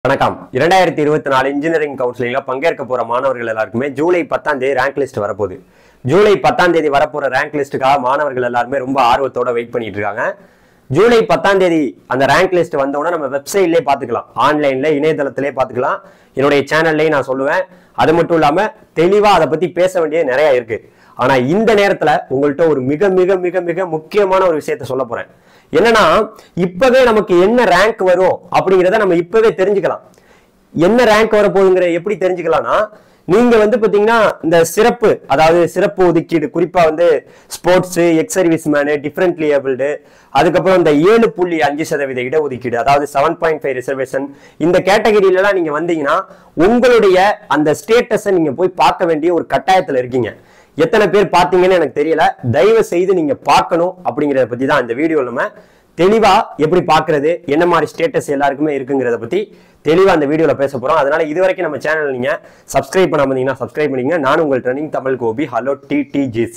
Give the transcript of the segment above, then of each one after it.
வணக்கம் இரண்டாயிரத்தி இருபத்தி நாலு இன்ஜினியரிங் கவுன்சிலிங்ல பங்கேற்க போற மாணவர்கள் எல்லாருக்குமே ஜூலை பத்தாம் தேதி ரேங்க் லிஸ்ட் வரப்போகுது ஜூலை பத்தாம் தேதி வரப்போற ரேங்க் லிஸ்ட்டுக்காக மாணவர்கள் எல்லாருமே ரொம்ப ஆர்வத்தோட வெயிட் பண்ணிட்டு இருக்காங்க ஜூலை பத்தாம் தேதி அந்த ரேங்க் லிஸ்ட் வந்தோடனே நம்ம வெப்சைட்லேயே பார்த்துக்கலாம் ஆன்லைன்ல இணையதளத்திலே பார்த்துக்கலாம் என்னுடைய சேனல்லையும் நான் சொல்லுவேன் அது மட்டும் இல்லாம தெளிவா அதை பத்தி பேச வேண்டியது நிறைய இருக்கு ஆனா இந்த நேரத்துல உங்கள்கிட்ட ஒரு மிக மிக மிக மிக முக்கியமான ஒரு விஷயத்த சொல்ல போறேன் என்னன்னா இப்பவே நமக்கு என்ன ரேங்க் வரும் அப்படிங்கிறத நம்ம இப்பவே தெரிஞ்சுக்கலாம் என்ன ரேங்க் வரப்போகுதுங்கிற எப்படி தெரிஞ்சுக்கலாம்னா நீங்க வந்து பாத்தீங்கன்னா இந்த சிறப்பு அதாவது சிறப்பு ஒதுக்கீடு குறிப்பா வந்து sports ex service men differently abled அதுக்கப்புறம் இந்த ஏழு புள்ளி அஞ்சு சதவீத இடஒதுக்கீடு அதாவது செவன் பாயிண்ட் ஃபைவ் ரிசர்வேஷன் இந்த கேட்டகரியிலலாம் நீங்க வந்தீங்கன்னா உங்களுடைய அந்த ஸ்டேட்டஸை நீங்க போய் பார்க்க வேண்டிய ஒரு கட்டாயத்துல இருக்கீங்க எத்தனை பேர் பார்த்தீங்கன்னு எனக்கு தெரியல தயவு செய்து நீங்க பார்க்கணும் அப்படிங்கறத பத்தி தான் இந்த வீடியோ நம்ம தெளிவா எப்படி பார்க்கிறது என்ன மாதிரி ஸ்டேட்டஸ் எல்லாருக்குமே இருக்குங்கிறத பத்தி தெளிவா அந்த வீடியோல பேச போறோம் அதனால இது வரைக்கும் நம்ம சேனல் நீங்க சப்ஸ்கிரைப் பண்ணாம இருந்தீங்கன்னா சப்ஸ்கிரைப் பண்ணிங்க நான் உங்கள் training Tamil Gopi hello T T ஜிஸ்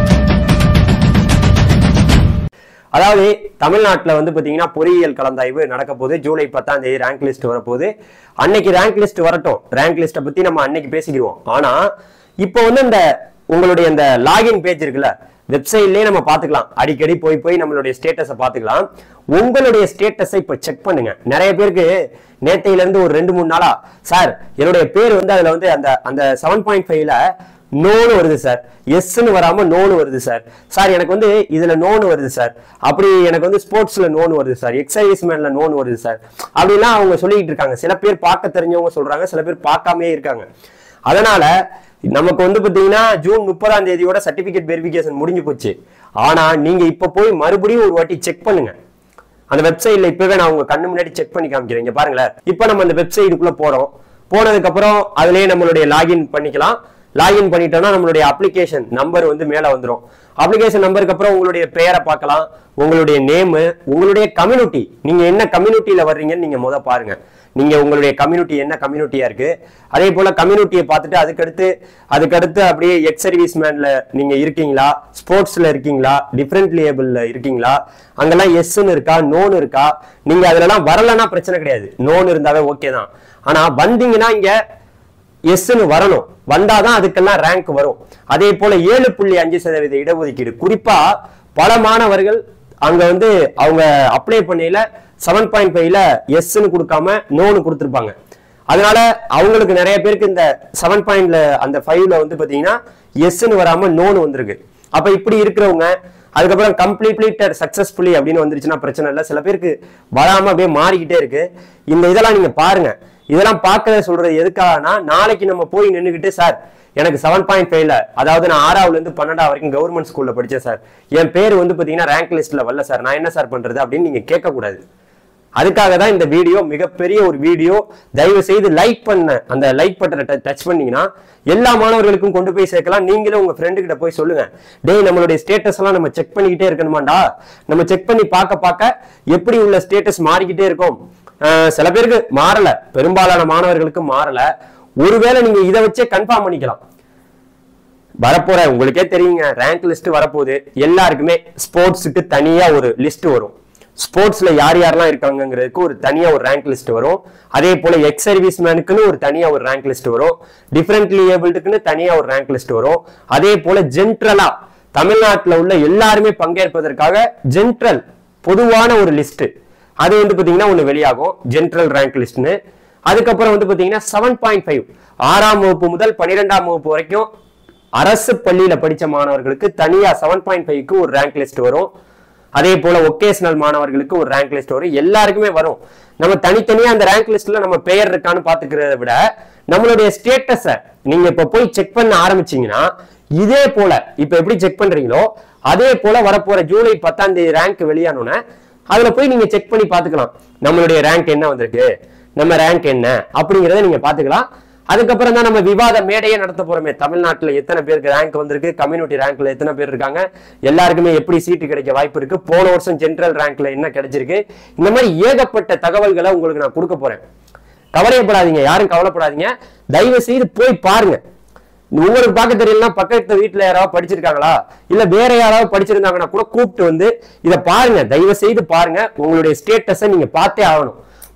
அதாவது தமிழ்நாட்டில் வந்து பார்த்தீங்கன்னா பொறியியல் கலந்தாய்வு நடக்க போகுது ஜூலை பத்தாம் தேதி ரேங்க் லிஸ்ட் வரப்போகுது அன்னைக்கு ரேங்க் லிஸ்ட் வரட்டும் ரேங்க் லிஸ்ட்டை பற்றி நம்ம அன்னைக்கு பேசிக்கிடுவோம் ஆனால் இப்போ வந்து இந்த உங்களுடைய இந்த லாகின் பேஜ் இருக்குல்ல வெப்சைட்லயே நம்ம பார்த்துக்கலாம் அடிக்கடி போய் போய் நம்மளுடைய ஸ்டேட்டஸை பார்த்துக்கலாம் உங்களுடைய ஸ்டேட்டஸை இப்போ செக் பண்ணுங்க நிறைய பேருக்கு நேத்தையில இருந்து ஒரு ரெண்டு மூணு நாளா சார் என்னுடைய பேர் வந்து அதுல வந்து அந்த அந்த செவன் பாயிண்ட் ஃபைவ்ல நோனு வருது சார் எஸ்ன்னு வராம நோனு வருது சார் சார் எனக்கு வந்து இதுல நோனு வருது சார் அப்படி எனக்கு வந்து ஸ்போர்ட்ஸ்ல நோனு வருது சார் எக்ஸைஸ் மேன்ல நோனு வருது சார் அப்படிலாம் அவங்க சொல்லிட்டு இருக்காங்க சில பேர் பார்க்க தெரிஞ்சவங்க சொல்றாங்க சில பேர் பார்க்காமே இருக்காங்க அதனால நமக்கு வந்து பாத்தீங்கன்னா ஜூன் முப்பதாம் தேதியோட சர்டிபிகேட் வெரிஃபிகேஷன் முடிஞ்சு போச்சு ஆனா நீங்க இப்ப போய் மறுபடியும் ஒரு வாட்டி செக் பண்ணுங்க அந்த வெப்சைட்ல இப்பவே நான் உங்க கண்ணு முன்னாடி செக் பண்ணி காமிக்கிறேன் இங்க பாருங்களேன் இப்போ நம்ம அந்த வெப்சைட்டுக்குள்ள போறோம் போனதுக்கு அப்புறம் அதுலயே நம்மளுடைய லாகின் பண்ணிக்கலாம் லாகின் பண்ணிட்டோம்னா நம்மளுடைய அப்ளிகேஷன் நம்பர் வந்து மேல வந்துரும் அப்ளிகேஷன் நம்பருக்கு அப்புறம் உங்களுடைய பெயரை பார்க்கலாம் உங்களுடைய நேமு உங்களுடைய கம்யூனிட்டி நீங்க என்ன கம்யூனிட்டியில வர்றீங்கன்னு நீங்க முத பாருங்க நீங்க உங்களுடைய கம்யூனிட்டி என்ன கம்யூனிட்டியா இருக்கு அதே போல கம்யூனிட்டியை பார்த்துட்டு அதுக்கடுத்து அதுக்கடுத்து அப்படியே எக்ஸ் சர்வீஸ் மேன்ல நீங்க இருக்கீங்களா ஸ்போர்ட்ஸ்ல இருக்கீங்களா டிஃபரெண்ட் லேபிள்ல இருக்கீங்களா அங்கெல்லாம் எஸ்ன்னு இருக்கா நோன் இருக்கா நீங்க அதுலலாம் வரலன்னா பிரச்சனை கிடையாது நோன் இருந்தாவே ஓகே தான் ஆனா வந்தீங்கன்னா இங்க எஸ்ன்னு வரணும் வந்தாதான் அதுக்கெல்லாம் ரேங்க் வரும் அதே போல ஏழு புள்ளி அஞ்சு சதவீத இடஒதுக்கீடு குறிப்பா பல மாணவர்கள் அங்க வந்து அவங்க அப்ளை பண்ணையில செவன் பாயிண்ட் ஃபைவ்ல எஸ்ன்னு கொடுக்காம நோன்னு கொடுத்துருப்பாங்க அதனால அவங்களுக்கு நிறைய பேருக்கு இந்த செவன் பாயிண்ட்ல அந்த ஃபைவ்ல வந்து பாத்தீங்கன்னா எஸ்ன்னு வராம நோன்னு வந்திருக்கு அப்ப இப்படி இருக்கிறவங்க அதுக்கப்புறம் கம்ப்ளீட்லி சக்சஸ்ஃபுல்லி அப்படின்னு வந்துருச்சுன்னா பிரச்சனை இல்லை சில பேருக்கு வராம அப்படியே மாறிக்கிட்டே இருக்கு இந்த இதெல்லாம் நீங்க பாருங்க இதெல்லாம் பார்க்கறத சொல்றது எதுக்காகனா நாளைக்கு நம்ம போய் நின்றுக்கிட்டு சார் எனக்கு செவன் பாயிண்ட் ஃபைவ்ல அதாவது நான் ஆறாவதுல இருந்து பன்னெண்டாவது வரைக்கும் கவர்மெண்ட் ஸ்கூல்ல படிச்சேன் சார் என் பேர் வந்து பாத்தீங்கன்னா ரேங்க் லிஸ்ட்ல வரல சார் நான் என்ன சார் பண்றது அப்படின்னு நீங்க கேட்கக்கூடாது அதுக்காக தான் இந்த வீடியோ மிகப்பெரிய ஒரு வீடியோ தயவு செய்து லைக் பண்ண அந்த லைக் பட்டனை டச் பண்ணீங்கன்னா எல்லா மாணவர்களுக்கும் கொண்டு போய் சேர்க்கலாம் நீங்களும் உங்க ஃப்ரெண்டு கிட்ட போய் சொல்லுங்க டேய் நம்மளுடைய ஸ்டேட்டஸ் எல்லாம் நம்ம செக் பண்ணிக்கிட்டே இருக்கணுமாண்டா நம்ம செக் பண்ணி பார்க்க பார்க்க எப்படி உள்ள ஸ்டேட்டஸ் மாறிக்கிட்டே இருக்கும் அஹ் சில பேருக்கு மாறல பெரும்பாலான மாணவர்களுக்கு மாறல ஒருவேளை நீங்க இதை வச்சே கன்ஃபார்ம் பண்ணிக்கலாம் வரப்போற உங்களுக்கே தெரியுங்க ரேங்க் லிஸ்ட் வரப்போகுது எல்லாருக்குமே ஸ்போர்ட்ஸுக்கு தனியா ஒரு லிஸ்ட் வரும் ஸ்போர்ட்ஸ்ல யார் யாரெல்லாம் இருக்காங்கங்கிறதுக்கு ஒரு தனியா ஒரு ரேங்க் லிஸ்ட் வரும் அதே போல எக்ஸ் சர்வீஸ் மேனுக்குன்னு ஒரு தனியா ஒரு ரேங்க் லிஸ்ட் வரும் டிஃபரெண்ட்லி ஏபிள்டுக்குன்னு தனியா ஒரு ரேங்க் லிஸ்ட் வரும் அதே போல ஜென்ட்ரலா தமிழ்நாட்டில் உள்ள எல்லாருமே பங்கேற்பதற்காக ஜென்ட்ரல் பொதுவான ஒரு லிஸ்ட் அது வந்து பாத்தீங்கன்னா ஒன்று வெளியாகும் ஜென்ட்ரல் ரேங்க் லிஸ்ட்னு அதுக்கப்புறம் வந்து பாத்தீங்கன்னா செவன் பாயிண்ட் ஃபைவ் ஆறாம் வகுப்பு முதல் பன்னிரெண்டாம் வகுப்பு வரைக்கும் அரசு பள்ளியில படிச்ச மாணவர்களுக்கு தனியா செவன் பாயிண்ட் ஃபைவ்க்கு ஒரு ரேங்க் லிஸ்ட் வரும் அதே போல ஒகேஷனல் மாணவர்களுக்கு ஒரு ரேங்க் லிஸ்ட் வரும் எல்லாருக்குமே வரும் நம்ம தனித்தனியா அந்த ரேங்க் லிஸ்ட்ல நம்ம பெயர் இருக்கான்னு பாத்துக்கிறத விட நம்மளுடைய ஸ்டேட்டஸ நீங்க இப்ப போய் செக் பண்ண ஆரம்பிச்சீங்கன்னா இதே போல இப்ப எப்படி செக் பண்றீங்களோ அதே போல வரப்போற ஜூலை பத்தாம் தேதி ரேங்க் வெளியானோன்னு அதுல போய் நீங்க செக் பண்ணி பாத்துக்கலாம் நம்மளுடைய ரேங்க் என்ன வந்திருக்கு நம்ம ரேங்க் என்ன அப்படிங்கறத நீங்க பாத்துக்கலாம் அதுக்கப்புறம் தான் நம்ம விவாத மேடையே நடத்த போறோமே தமிழ்நாட்டுல எத்தனை பேருக்கு ரேங்க் வந்திருக்கு கம்யூனிட்டி ரேங்க்ல எத்தனை பேர் இருக்காங்க எல்லாருக்குமே எப்படி சீட்டு கிடைக்க வாய்ப்பு இருக்கு போன வருஷம் ஜென்ரல் ரேங்க்ல என்ன கிடைச்சிருக்கு இந்த மாதிரி ஏகப்பட்ட தகவல்களை உங்களுக்கு நான் கொடுக்க போறேன் கவலையப்படாதீங்க யாரும் கவலைப்படாதீங்க தயவு செய்து போய் பாருங்க உங்களுக்கு பார்க்க தெரியலனா பக்கத்து வீட்டுல யாராவது படிச்சிருக்காங்களா இல்ல வேற யாராவது படிச்சிருந்தாங்கன்னா கூட கூப்பிட்டு வந்து இதை பாருங்க தயவு செய்து பாருங்க உங்களுடைய ஸ்டேட்டஸை நீங்க பார்த்தே ஆகணும்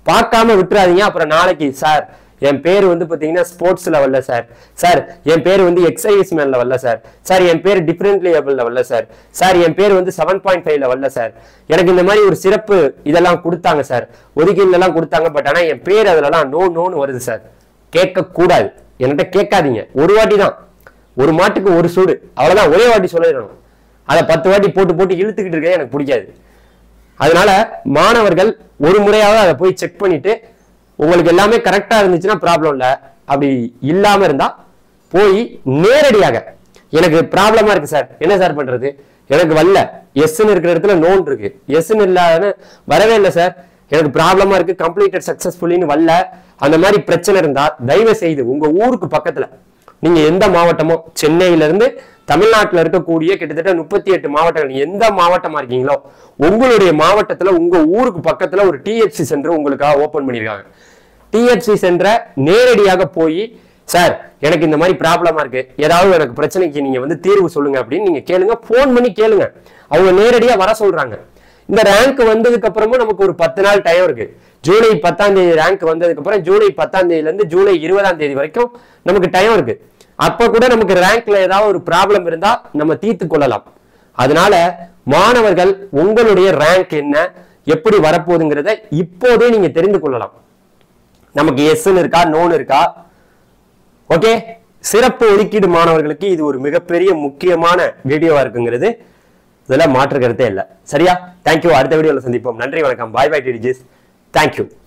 பார்க்காம விட்டுறாதீங்க அப்புறம் நாளைக்கு சார் என் பேர் வந்து பாத்தீங்கன்னா ஸ்போர்ட்ஸ் லெவல்ல சார் சார் என் பேர் வந்து எக்ஸைஸ் மேன் லெவல்ல சார் சார் என் பேர் டிஃபரெண்ட் லெவல் லெவல்ல சார் சார் என் பேர் வந்து செவன் பாயிண்ட் ஃபைவ் லெவல்ல சார் எனக்கு இந்த மாதிரி ஒரு சிறப்பு இதெல்லாம் கொடுத்தாங்க சார் ஒதுக்கீடுல எல்லாம் கொடுத்தாங்க பட் ஆனா என் பேர் அதுலலாம் நோ நோன்னு வருது சார் கேட்க கூடாது என்கிட்ட கேட்காதீங்க ஒரு வாட்டி தான் ஒரு மாட்டுக்கு ஒரு சூடு அவ்வளவுதான் ஒரே வாட்டி சொல்லிடணும் அதை பத்து வாட்டி போட்டு போட்டு இழுத்துக்கிட்டு இருக்கே எனக்கு பிடிக்காது அதனால மாணவர்கள் ஒரு முறையாவது அதை போய் செக் பண்ணிட்டு உங்களுக்கு எல்லாமே கரெக்டா இருந்துச்சுன்னா ப்ராப்ளம் இல்லை அப்படி இல்லாம இருந்தா போய் நேரடியாக எனக்கு ப்ராப்ளமா இருக்கு சார் என்ன சார் பண்றது எனக்கு வரல எஸ்ன்னு இருக்கிற இடத்துல நோன் இருக்கு எஸ்ன்னு இல்லாத வரவே இல்லை சார் எனக்கு ப்ராப்ளமா இருக்கு கம்ப்ளீட்டட் சக்சஸ்ஃபுல்லின்னு வரல அந்த மாதிரி பிரச்சனை இருந்தா தயவு செய்து உங்க ஊருக்கு பக்கத்துல நீங்க எந்த மாவட்டமோ சென்னையில இருந்து தமிழ்நாட்டுல இருக்கக்கூடிய கிட்டத்தட்ட முப்பத்தி எட்டு மாவட்டங்கள் எந்த மாவட்டமா இருக்கீங்களோ உங்களுடைய மாவட்டத்துல உங்க ஊருக்கு பக்கத்துல ஒரு டிஎஃப்சி சென்டர் உங்களுக்காக ஓபன் பண்ணிருக்காங்க டிஎஃப்சி சென்டரை நேரடியாக போய் சார் எனக்கு இந்த மாதிரி ப்ராப்ளமா இருக்கு ஏதாவது எனக்கு பிரச்சனைக்கு நீங்க வந்து தீர்வு சொல்லுங்க அப்படின்னு நீங்க கேளுங்க ஃபோன் பண்ணி கேளுங்க அவங்க நேரடியா வர சொல்றாங்க இந்த ரேங்க் வந்ததுக்கு அப்புறமும் நமக்கு ஒரு பத்து நாள் டைம் இருக்கு ஜூலை பத்தாம் தேதி ரேங்க் வந்ததுக்கு அப்புறம் ஜூலை பத்தாம் தேதியில இருந்து ஜூலை இருபதாம் தேதி வரைக்கும் நமக்கு டைம் இருக்கு அப்ப கூட நமக்கு ரேங்க்ல ஏதாவது ஒரு ப்ராப்ளம் இருந்தா நம்ம தீர்த்து கொள்ளலாம் அதனால மாணவர்கள் உங்களுடைய ரேங்க் என்ன எப்படி வரப்போகுதுங்கிறத இப்போதே நீங்க தெரிந்து கொள்ளலாம் நமக்கு எஸ்ன்னு இருக்கா நோன் இருக்கா ஓகே சிறப்பு ஒதுக்கீடு மாணவர்களுக்கு இது ஒரு மிகப்பெரிய முக்கியமான வீடியோவா இருக்குங்கிறது இதுல மாற்று கருத்தே இல்லை சரியா தேங்க்யூ அடுத்த வீடியோல சந்திப்போம் நன்றி வணக்கம் பாய் பாய் டிடிஜிஸ் தேங்க்யூ